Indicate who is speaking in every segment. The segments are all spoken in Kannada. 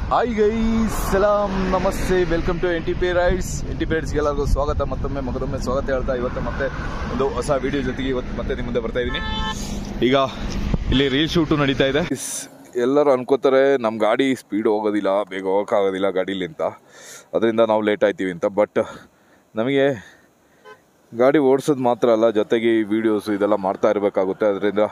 Speaker 1: ಹಾಯ್ ಗೈಸ್ ಸಲಾಂ ನಮಸ್ತೆ welcome to N T P rides N T P ರೈಡ್ಸ್ಗೆ ಎಲ್ಲರಿಗೂ ಸ್ವಾಗತ ಮತ್ತೊಮ್ಮೆ ಮಗದೊಮ್ಮೆ ಸ್ವಾಗತ ಹೇಳ್ತಾ ಇವತ್ತು ಮತ್ತೆ ಒಂದು ಹೊಸ ವಿಡಿಯೋ ಜೊತೆಗೆ ಇವತ್ತು ಮತ್ತೆ ನಿಮ್ಮ ಮುಂದೆ ಬರ್ತಾ ಇದ್ದೀನಿ ಈಗ ಇಲ್ಲಿ ರೀಲ್ ಶೂಟು ನಡೀತಾ ಇದೆ ಎಲ್ಲರೂ ಅನ್ಕೋತಾರೆ ನಮ್ಮ ಗಾಡಿ ಸ್ಪೀಡ್ ಹೋಗೋದಿಲ್ಲ ಬೇಗ ಹೋಗೋಕ್ಕಾಗೋದಿಲ್ಲ ಗಾಡೀಲಿ ಅಂತ ಅದರಿಂದ ನಾವು ಲೇಟ್ ಆಯ್ತೀವಿ ಅಂತ ಬಟ್ ನಮಗೆ ಗಾಡಿ ಓಡಿಸೋದು ಮಾತ್ರ ಅಲ್ಲ ಜೊತೆಗೆ ಈ ವಿಡಿಯೋಸ್ ಇದೆಲ್ಲ ಮಾಡ್ತಾ ಇರಬೇಕಾಗುತ್ತೆ ಅದರಿಂದ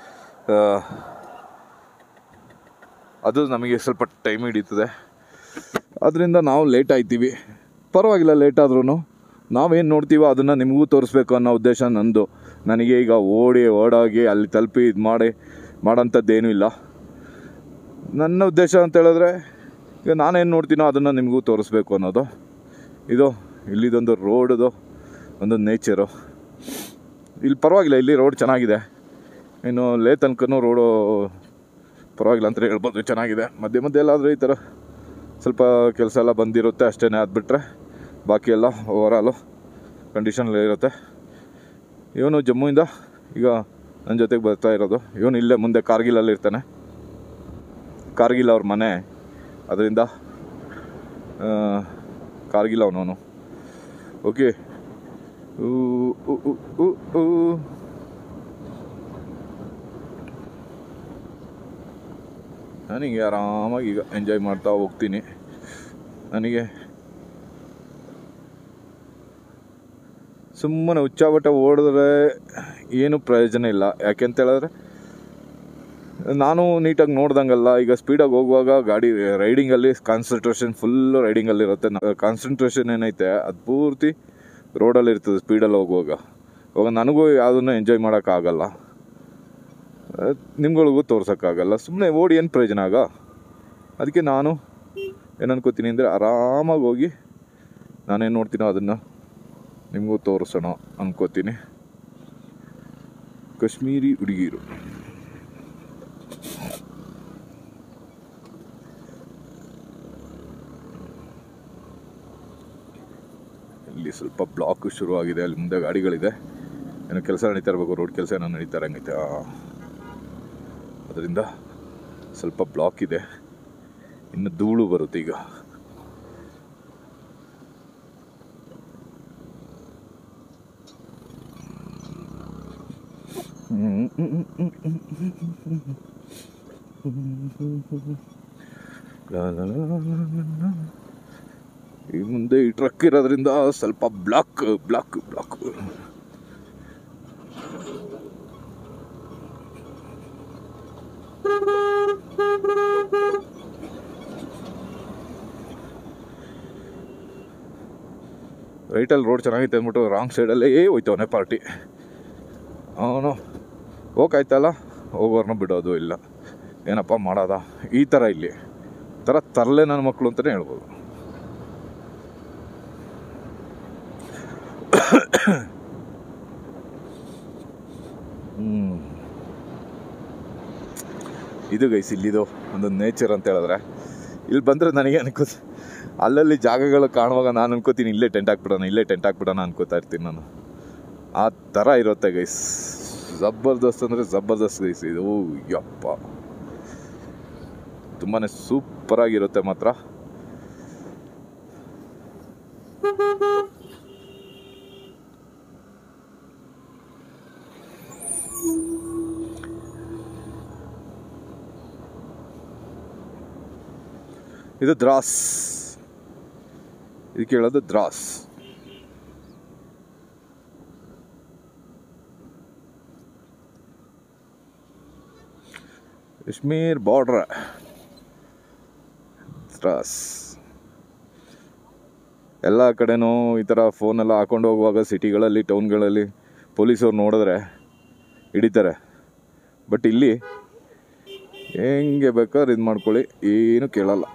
Speaker 1: ಅದು ನಮಗೆ ಸ್ವಲ್ಪ ಟೈಮ್ ಹಿಡಿತದೆ ಅದರಿಂದ ನಾವು ಲೇಟ್ ಆಯ್ತೀವಿ ಪರವಾಗಿಲ್ಲ ಲೇಟ್ ಆದ್ರೂ ನಾವೇನು ನೋಡ್ತೀವೋ ಅದನ್ನು ನಿಮಗೂ ತೋರಿಸ್ಬೇಕು ಅನ್ನೋ ಉದ್ದೇಶ ನಂದು ನನಗೆ ಈಗ ಓಡಿ ಓಡಾಗಿ ಅಲ್ಲಿ ತಲುಪಿ ಇದು ಮಾಡಿ ಮಾಡೋಂಥದ್ದೇನೂ ಇಲ್ಲ ನನ್ನ ಉದ್ದೇಶ ಅಂತ ಹೇಳಿದ್ರೆ ಈಗ ನಾನೇನು ನೋಡ್ತೀನೋ ಅದನ್ನು ನಿಮಗೂ ತೋರಿಸ್ಬೇಕು ಅನ್ನೋದು ಇದು ಇಲ್ಲಿದೊಂದು ರೋಡದು ಒಂದು ನೇಚರು ಇಲ್ಲಿ ಪರವಾಗಿಲ್ಲ ಇಲ್ಲಿ ರೋಡ್ ಚೆನ್ನಾಗಿದೆ ಇನ್ನು ಲೇ ತನಕನೂ ರೋಡು ಪರವಾಗಿಲ್ಲ ಅಂತ ಹೇಳ್ಬೋದು ಚೆನ್ನಾಗಿದೆ ಮಧ್ಯೆ ಮಧ್ಯೆ ಎಲ್ಲಾದರೂ ಈ ಥರ ಸ್ವಲ್ಪ ಕೆಲಸ ಎಲ್ಲ ಬಂದಿರುತ್ತೆ ಅಷ್ಟೇ ಅದು ಬಿಟ್ಟರೆ ಬಾಕಿ ಎಲ್ಲ ಓವರಾಲು ಕಂಡೀಷನ್ ಇರುತ್ತೆ ಇವನು ಜಮ್ಮುವಿಂದ ಈಗ ನನ್ನ ಜೊತೆಗೆ ಬರ್ತಾ ಇರೋದು ಇವನು ಇಲ್ಲೇ ಮುಂದೆ ಕಾರ್ಗಿಲಲ್ಲಿ ಇರ್ತಾನೆ ಕಾರ್ಗಿಲ್ ಅವ್ರ ಮನೆ ಅದರಿಂದ ಆ, ಕಾರ್ಗಿಲ್ ಅವನವನು ಓಕೆ ಊ ಊ, ಊ, ಊ, ಊ. ನನಗೆ ಆರಾಮಾಗಿ ಈಗ ಎಂಜಾಯ್ ಮಾಡ್ತಾ ಹೋಗ್ತೀನಿ ನನಗೆ ಸುಮ್ಮನೆ ಹುಚ್ಚಾಬಟ್ಟ ಓಡಿದ್ರೆ ಏನು ಪ್ರಯೋಜನ ಇಲ್ಲ ಯಾಕೆಂತ ಹೇಳಿದ್ರೆ ನಾನು ನೀಟಾಗಿ ನೋಡ್ದಂಗಲ್ಲ ಈಗ ಸ್ಪೀಡಾಗಿ ಹೋಗುವಾಗ ಗಾಡಿ ರೈಡಿಂಗಲ್ಲಿ ಕಾನ್ಸಂಟ್ರೇಷನ್ ಫುಲ್ಲು ರೈಡಿಂಗಲ್ಲಿ ಇರುತ್ತೆ ಕಾನ್ಸಂಟ್ರೇಷನ್ ಏನೈತೆ ಅದು ಪೂರ್ತಿ ರೋಡಲ್ಲಿ ಇರ್ತದೆ ಸ್ಪೀಡಲ್ಲಿ ಹೋಗುವಾಗ ಇವಾಗ ನನಗೂ ಯಾವುದನ್ನು ಎಂಜಾಯ್ ಮಾಡೋಕ್ಕಾಗಲ್ಲ ನಿಮ್ಗಳಿಗೂ ತೋರ್ಸೋಕ್ಕಾಗಲ್ಲ ಸುಮ್ಮನೆ ಓಡಿ ಏನು ಪ್ರಯೋಜನ ಆಗ ಅದಕ್ಕೆ ನಾನು ಏನು ಅನ್ಕೋತೀನಿ ಅಂದರೆ ಆರಾಮಾಗಿ ಹೋಗಿ ನಾನೇನು ನೋಡ್ತೀನೋ ಅದನ್ನು ನಿಮಗೂ ತೋರಿಸೋಣ ಅನ್ಕೋತೀನಿ ಕಾಶ್ಮೀರಿ ಹುಡುಗಿರು ಇಲ್ಲಿ ಸ್ವಲ್ಪ ಬ್ಲಾಕ್ ಶುರುವಾಗಿದೆ ಅಲ್ಲಿ ಮುಂದೆ ಗಾಡಿಗಳಿದೆ ಏನೋ ಕೆಲಸ ನಡೀತಾ ಇರಬೇಕು ರೋಡ್ ಕೆಲಸ ಏನೋ ನಡೀತಾ ಇರಂಗೈತೆ ಆ. ಅದರಿಂದ ಸ್ವಲ್ಪ ಬ್ಲಾಕ್ ಇದೆ ಇನ್ನು ಧೂಳು ಬರುತ್ತೆ ಈಗ ಲಾ ಲಾ ಲಾ ಲಾ ಲಾ ಲಾ ಲಾ. ಈ ಮುಂದೆ ಈ ಟ್ರಕ್ ಇರೋದ್ರಿಂದ ಸ್ವಲ್ಪ ಬ್ಲಾಕ್ ಬ್ಲಾಕ್ ಬ್ಲಾಕ್ ರೈಟಲ್ಲಿ ರೋಡ್ ಚೆನ್ನಾಗೈತೆ ಅಂದ್ಬಿಟ್ಟು ರಾಂಗ್ ಸೈಡಲ್ಲೇ ಹೋಯ್ತವನೆ ಪಾರ್ಟಿ ಅವನು ಹೋಗಾಯ್ತಲ್ಲ ಹೋಗೋರ್ನ ಬಿಡೋದು ಇಲ್ಲ ಏನಪ್ಪ ಮಾಡೋದ ಈ ಥರ ಇಲ್ಲಿ ಈ ಥರ ತರಲೆ ನನ್ನ ಮಕ್ಕಳು ಅಂತಲೇ ಹೇಳ್ಬೋದು ಹ್ಮ್. ಇದು ಗೈಸ್ ಇಲ್ಲಿದು ಒಂದು ನೇಚರ್ ಅಂತ ಹೇಳಿದ್ರೆ ಇಲ್ಲಿ ಬಂದರೆ ನನಗೆ ಅನ್ಕೋ ಅಲ್ಲಲ್ಲಿ ಜಾಗಗಳು ಕಾಣುವಾಗ ನಾನು ಅನ್ಕೋತೀನಿ ಇಲ್ಲೇ ಟೆಂಟ್ ಹಾಕ್ಬಿಡೋಣ ಇಲ್ಲೇ ಟೆಂಟ್ ಹಾಕ್ಬಿಡೋಣ ಅನ್ಕೋತಾ ಇರ್ತೀನಿ ನಾನು ಆ ಥರ ಇರುತ್ತೆ ಗೈಸ್ ಜಬರ್ದಸ್ತ್ ಅಂದರೆ ಜಬರ್ದಸ್ತ್ ಗೈಸ್ ಇದು ಯಪ್ಪ ತುಂಬಾ ಸೂಪರಾಗಿರುತ್ತೆ ಮಾತ್ರ ಇದು ದ್ರಾಸ್ ಇದಕ್ಕೆ ಹೇಳೋದು ದ್ರಾಸ್ ಕಾಶ್ಮೀರ್ ಬಾರ್ಡ್ರ್ ದ್ರಾಸ್ ಎಲ್ಲ ಕಡೆನೂ ಈ ಥರ ಫೋನೆಲ್ಲ ಹಾಕೊಂಡು ಹೋಗುವಾಗ ಸಿಟಿಗಳಲ್ಲಿ ಟೌನ್ಗಳಲ್ಲಿ ಪೊಲೀಸವ್ರು ನೋಡಿದ್ರೆ ಹಿಡಿತಾರೆ ಬಟ್ ಇಲ್ಲಿ ಹೆಂಗೆ ಬೇಕಾದ್ರೆ ಇದು ಮಾಡ್ಕೊಳ್ಳಿ ಏನು ಕೇಳಲ್ಲ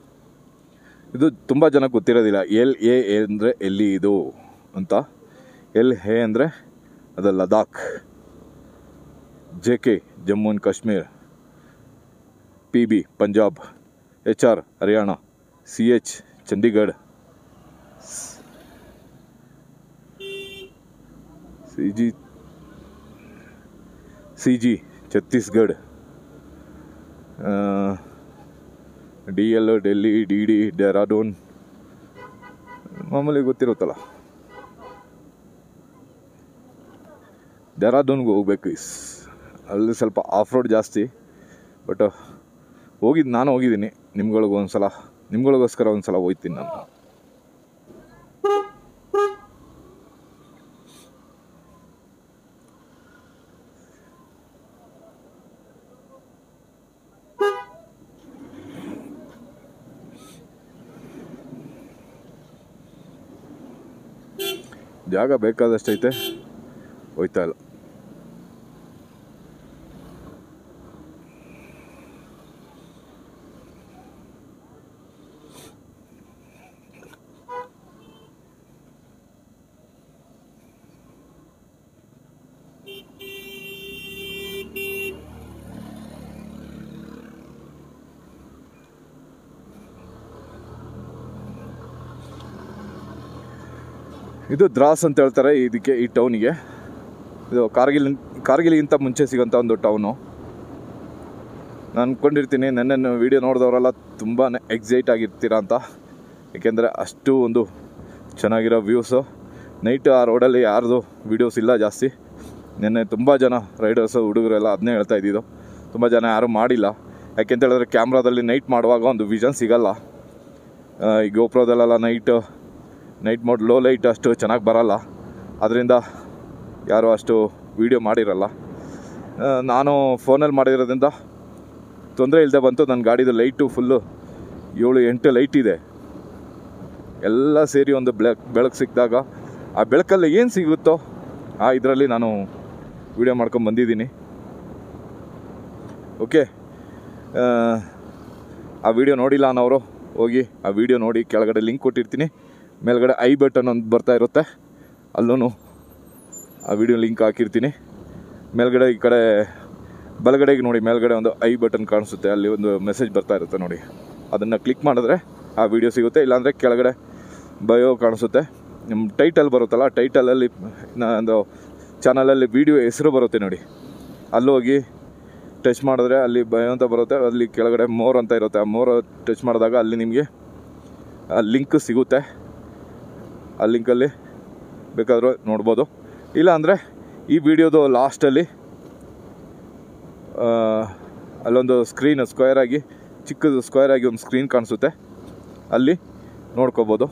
Speaker 1: ಇದು ತುಂಬ ಜನ ಗೊತ್ತಿರೋದಿಲ್ಲ ಎಲ್ ಎ ಅಂದರೆ ಎಲ್ಲಿ ಇದು ಅಂತ ಎಲ್ ಹೇ ಅಂದರೆ ಅದು Ladakh J K Jammu and Kashmir P B Punjab H R Haryana C H Chandigarh C G C G Chhattisgarh D L Delhi D D Dehradun ಮಾಮೂಲಿ ಗೊತ್ತಿರುತ್ತಲ್ಲ ಡೆಹ್ರಾಡೂನ್ಗೆ ಹೋಗ್ಬೇಕು ಇಸ್ ಅಲ್ಲಿ ಸ್ವಲ್ಪ ಆಫ್ ರೋಡ್ ಜಾಸ್ತಿ ಬಟ್ ಹೋಗಿದ್ದು ನಾನು ಹೋಗಿದ್ದೀನಿ ನಿಮ್ಗಳಿಗೆ ಒಂದು ಸಲ ನಿಮ್ಗಳಿಗೋಸ್ಕರ ಒಂದು ಸಲ ಹೋಗ್ತೀನಿ ನಾನು ಜಾಗ ಬೇಕಾದಷ್ಟೈತೆ ಹೋಯ್ತಾ ಇಲ್ಲ ಇದು ದ್ರಾಸ್ ಅಂತ ಹೇಳ್ತಾರೆ ಇದಕ್ಕೆ ಈ ಟೌನಿಗೆ ಇದು ಕಾರ್ಗಿಲ್ ಕಾರ್ಗಿಲ್ಗಿಂತ ಮುಂಚೆ ಸಿಗೋಂಥ ಒಂದು ಟೌನು ನಾನು ಅಂದ್ಕೊಂಡಿರ್ತೀನಿ ನೆನ್ನೆ ವೀಡಿಯೋ ನೋಡಿದವರೆಲ್ಲ ತುಂಬಾ ಎಕ್ಸೈಟ್ ಆಗಿರ್ತೀರ ಅಂತ ಏಕೆಂದರೆ ಅಷ್ಟು ಒಂದು ಚೆನ್ನಾಗಿರೋ ವ್ಯೂಸು ನೈಟ್ ಆ ರೋಡಲ್ಲಿ ಯಾರ್ದು ವೀಡಿಯೋಸ್ ಇಲ್ಲ ಜಾಸ್ತಿ ನಿನ್ನೆ ತುಂಬ ಜನ ರೈಡರ್ಸು ಹುಡುಗರೆಲ್ಲ ಅದನ್ನೇ ಹೇಳ್ತಾ ಇದ್ದಿದ್ದು ತುಂಬ ಜನ ಯಾರೂ ಮಾಡಿಲ್ಲ ಯಾಕೆಂತ ಹೇಳಿದ್ರೆ ಕ್ಯಾಮ್ರಾದಲ್ಲಿ ನೈಟ್ ಮಾಡುವಾಗ ಒಂದು ವಿಷನ್ ಸಿಗಲ್ಲ ಆ, ಈ ಗೋಪ್ರೋದಲ್ಲೆಲ್ಲ night night mode low light ಅಷ್ಟು ಚೆನ್ನಾಗಿ ಬರಲ್ಲ ಅದರಿಂದ ಯಾರೂ ಅಷ್ಟು ವೀಡಿಯೋ ಮಾಡಿರಲ್ಲ ಆ, ನಾನು ಫೋನಲ್ಲಿ ಮಾಡಿರೋದ್ರಿಂದ ತೊಂದರೆ ಇಲ್ಲದೆ ಬಂತು ನನ್ನ ಗಾಡಿದು ಲೈಟು ಫುಲ್ಲು ಏಳು ಎಂಟು ಲೈಟ್ ಇದೆ ಎಲ್ಲ ಸೇರಿ ಒಂದು ಬೆಳಕ್ ಬೆಳಕು ಸಿಕ್ಕಿದಾಗ ಆ ಬೆಳಕಲ್ಲಿ ಏನು ಸಿಗುತ್ತೋ ಆ ಇದರಲ್ಲಿ ನಾನು ವೀಡಿಯೋ ಮಾಡ್ಕೊಂಡು ಬಂದಿದ್ದೀನಿ ಓಕೆ ಆ ವಿಡಿಯೋ ನೋಡಿಲ್ಲ ಅನ್ನೋರು ಹೋಗಿ ಆ ವಿಡಿಯೋ ನೋಡಿ ಕೆಳಗಡೆ ಲಿಂಕ್ ಕೊಟ್ಟಿರ್ತೀನಿ ಮೇಲ್ಗಡೆ ಐ ಬಟನ್ ಒಂದು ಬರ್ತಾ ಇರುತ್ತೆ ಅಲ್ಲೂ ಆ ವಿಡಿಯೋ ಲಿಂಕ್ ಹಾಕಿರ್ತೀನಿ ಮೇಲ್ಗಡೆ ಈ ಕಡೆ ಬಲಗಡೆಗೆ ನೋಡಿ ಮೇಲ್ಗಡೆ ಒಂದು ಐ ಬಟನ್ ಕಾಣಿಸುತ್ತೆ ಅಲ್ಲಿ ಒಂದು ಮೆಸೇಜ್ ಬರ್ತಾ ಇರುತ್ತೆ ನೋಡಿ ಅದನ್ನು ಕ್ಲಿಕ್ ಮಾಡಿದ್ರೆ ಆ ವಿಡಿಯೋ ಸಿಗುತ್ತೆ ಇಲ್ಲಾಂದರೆ ಕೆಳಗಡೆ ಬಯೋ ಕಾಣಿಸುತ್ತೆ ನಿಮ್ಮ ಟೈಟಲ್ ಬರುತ್ತಲ್ಲ ಟೈಟಲಲ್ಲಿ ಒಂದು ಚಾನಲಲ್ಲಿ ವಿಡಿಯೋ ಹೆಸರು ಬರುತ್ತೆ ನೋಡಿ ಅಲ್ಲಿ ಹೋಗಿ ಟಚ್ ಮಾಡಿದ್ರೆ ಅಲ್ಲಿ ಬಯೋ ಅಂತ ಬರುತ್ತೆ ಅಲ್ಲಿ ಕೆಳಗಡೆ ಮೋರ್ ಅಂತ ಇರುತ್ತೆ ಆ ಮೋರ್ ಟಚ್ ಮಾಡಿದಾಗ ಅಲ್ಲಿ ನಿಮಗೆ ಆ ಲಿಂಕ್ ಸಿಗುತ್ತೆ ಆ ಲಿಂಕಲ್ಲಿ ಬೇಕಾದರೂ ನೋಡ್ಬೋದು ಇಲ್ಲ ಅಂದರೆ ಈ ವಿಡಿಯೋದು ಲಾಸ್ಟಲ್ಲಿ ಅಲ್ಲೊಂದು ಸ್ಕ್ರೀನ್ ಸ್ಕ್ವೇರ್ ಆಗಿ ಚಿಕ್ಕದು ಸ್ಕ್ವೇರ್ ಆಗಿ ಒಂದು ಸ್ಕ್ರೀನ್ ಕಾಣಿಸುತ್ತೆ ಅಲ್ಲಿ ನೋಡ್ಕೋಬೋದು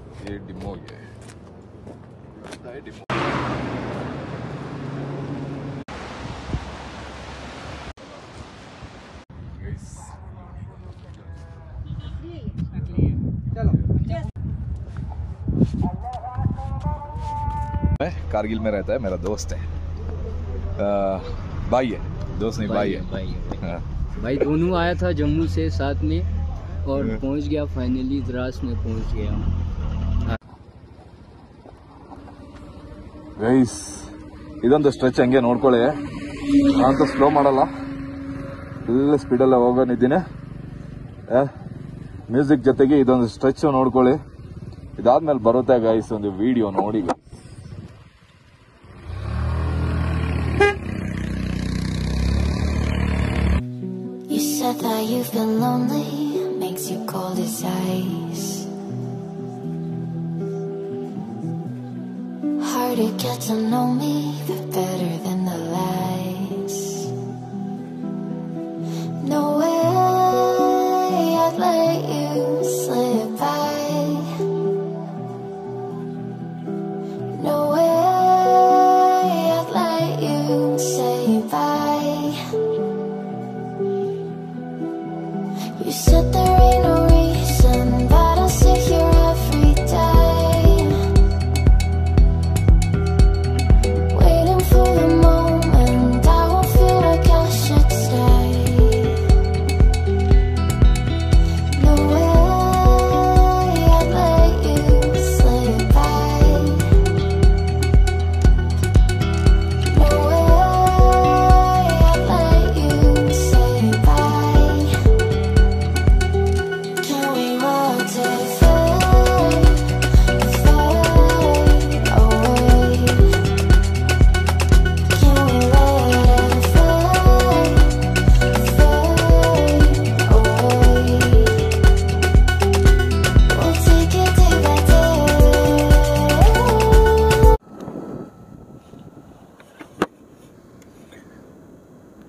Speaker 1: कारगिल में रहता है मेरा दोस्त है आ, भाई है दोस्त नहीं भाई है
Speaker 2: भाई भाई
Speaker 1: हाँ।
Speaker 2: भाई दोनों आया था जम्मू से साथ में और
Speaker 1: हाँ।
Speaker 2: पहुंच गया फाइनली द्रास में पहुंच गया
Speaker 1: ಗೈಸ್ ಇದೊಂದು ಸ್ಟ್ರೆಚ್ ಹಂಗೆ ನೋಡ್ಕೊಳ್ಳಿ ನಾನಂತೂ ಸ್ಲೋ ಮಾಡಲ್ಲ ಫುಲ್ ಸ್ಪೀಡಲ್ಲೇ ಹೋಗೋನಿದ್ದೀನಿ ಮ್ಯೂಸಿಕ್ ಜೊತೆಗೆ ಇದೊಂದು ಸ್ಟ್ರೆಚ್ ನೋಡ್ಕೊಳ್ಳಿ ಇದಾದ್ಮೇಲೆ ಬರುತ್ತೆ ಗೈಸ್ ಒಂದು ವಿಡಿಯೋ ನೋಡಿ guys.
Speaker 3: You said that you've been lonely, makes you cold as ice. Hard to get to know me, but better than the lies. No way I'd let you slip by. No way I'd let you say bye. You said there ain't no reason, but I'll sit here every day, waiting for the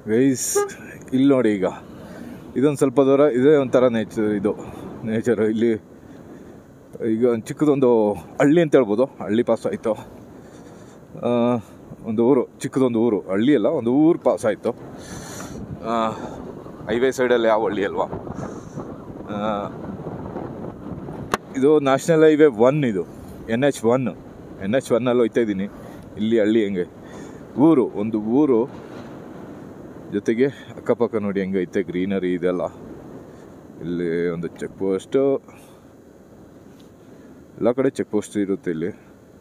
Speaker 1: guys ಇಲ್ಲಿ ನೋಡಿ ಈಗ ಇದೊಂದು ಸ್ವಲ್ಪ ದೂರ ಇದೇ ಒಂಥರ ನೇಚರ್ ಇದು ನೇಚರ್ ಇಲ್ಲಿ ಈಗ ಒಂದ್ ಚಿಕ್ಕದೊಂದು ಹಳ್ಳಿ ಅಂತ ಹೇಳ್ಬೋದು ಹಳ್ಳಿ ಪಾಸ್ ಆಯಿತು ಒಂದು ಊರು ಚಿಕ್ಕದೊಂದು ಊರು ಹಳ್ಳಿ ಅಲ್ಲ ಒಂದು ಊರು ಪಾಸ್ ಆಯಿತು ಹೈವೇ ಸೈಡಲ್ಲಿ ಯಾವ ಹಳ್ಳಿ ಅಲ್ವಾ ಆ, ಇದು ನ್ಯಾಷನಲ್ ಹೈವೇ ಒನ್ ಇದು N H one N H ಒನ್ನಲ್ಲಿ ಹೋಗ್ತಾ ಇದ್ದೀನಿ ಇಲ್ಲಿ ಹಳ್ಳಿ ಹೆಂಗೆ ಊರು ಒಂದು ಊರು ಜೊತೆಗೆ ಅಕ್ಕಪಕ್ಕ ನೋಡಿ ಹೆಂಗೈತೆ ಗ್ರೀನರಿ ಇದೆಲ್ಲ ಇಲ್ಲಿ ಒಂದು ಚೆಕ್ ಪೋಸ್ಟು ಎಲ್ಲ ಕಡೆ ಚೆಕ್ ಪೋಸ್ಟ್ ಇರುತ್ತೆ ಇಲ್ಲಿ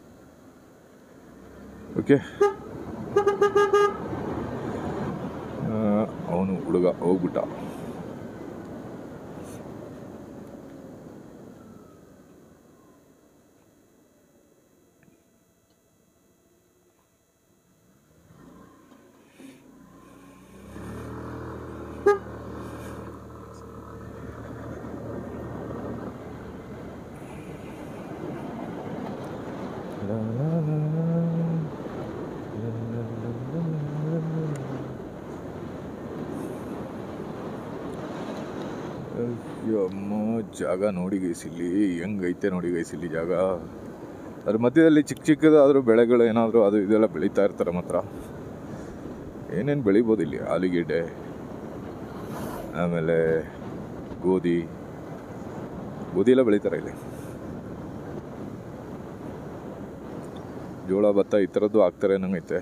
Speaker 1: ಓಕೆ ಅವನು ಹುಡುಗ ಹೋಗ್ಬಿಟ್ಟ ಅಮ್ಮ ಜಾಗ ನೋಡಿ ಗೈಸ್ ಇಲ್ಲಿ ಹೆಂಗೈತೆ ನೋಡಿ ಗೈಸ್ ಇಲ್ಲಿ ಜಾಗ ಅದ್ರ ಮಧ್ಯದಲ್ಲಿ ಚಿಕ್ಕ ಚಿಕ್ಕದಾದರೂ ಬೆಳೆಗಳು ಏನಾದರೂ ಅದು ಇದೆಲ್ಲ ಬೆಳೀತಾ ಇರ್ತಾರೆ ಮಾತ್ರ ಏನೇನು ಬೆಳಿಬೋದು ಇಲ್ಲಿ ಆಲೂಗೆಡ್ಡೆ ಆಮೇಲೆ ಗೋಧಿ ಗೋಧಿ ಎಲ್ಲ ಬೆಳೀತಾರೆ ಇಲ್ಲಿ ಜೋಳ ಭತ್ತ ಈ ಥರದ್ದು ಹಾಕ್ತಾರೆ ನಂಗೈತೆ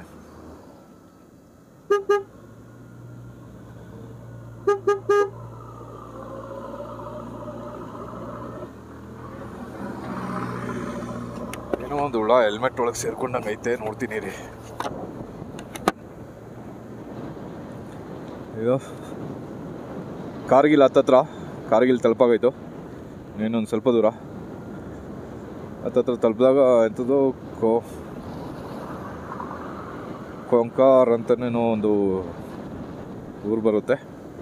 Speaker 1: ಏನೋ ಒಂದು ಹುಳ ಹೆಲ್ಮೆಟ್ ಒಳಗೆ ಸೇರ್ಕೊಂಡಂಗೈತೆ ನೋಡ್ತೀನಿ ರೀ ಅಯ್ಯೋ ಕಾರ್ಗಿಲ್ ಹತ್ತತ್ರ ಕಾರ್ಗಿಲ್ ತಲುಪಾಗೈತು ಇನ್ನೊಂದು ಸ್ವಲ್ಪ ದೂರ ಹತ್ತತ್ರ ತಲುಪಿದಾಗ ಎಂಥದ್ದು ಕೋ ಕೊಂಕಾರ್ ಅಂತನೇನೋ ಒಂದು ಊರು ಬರುತ್ತೆ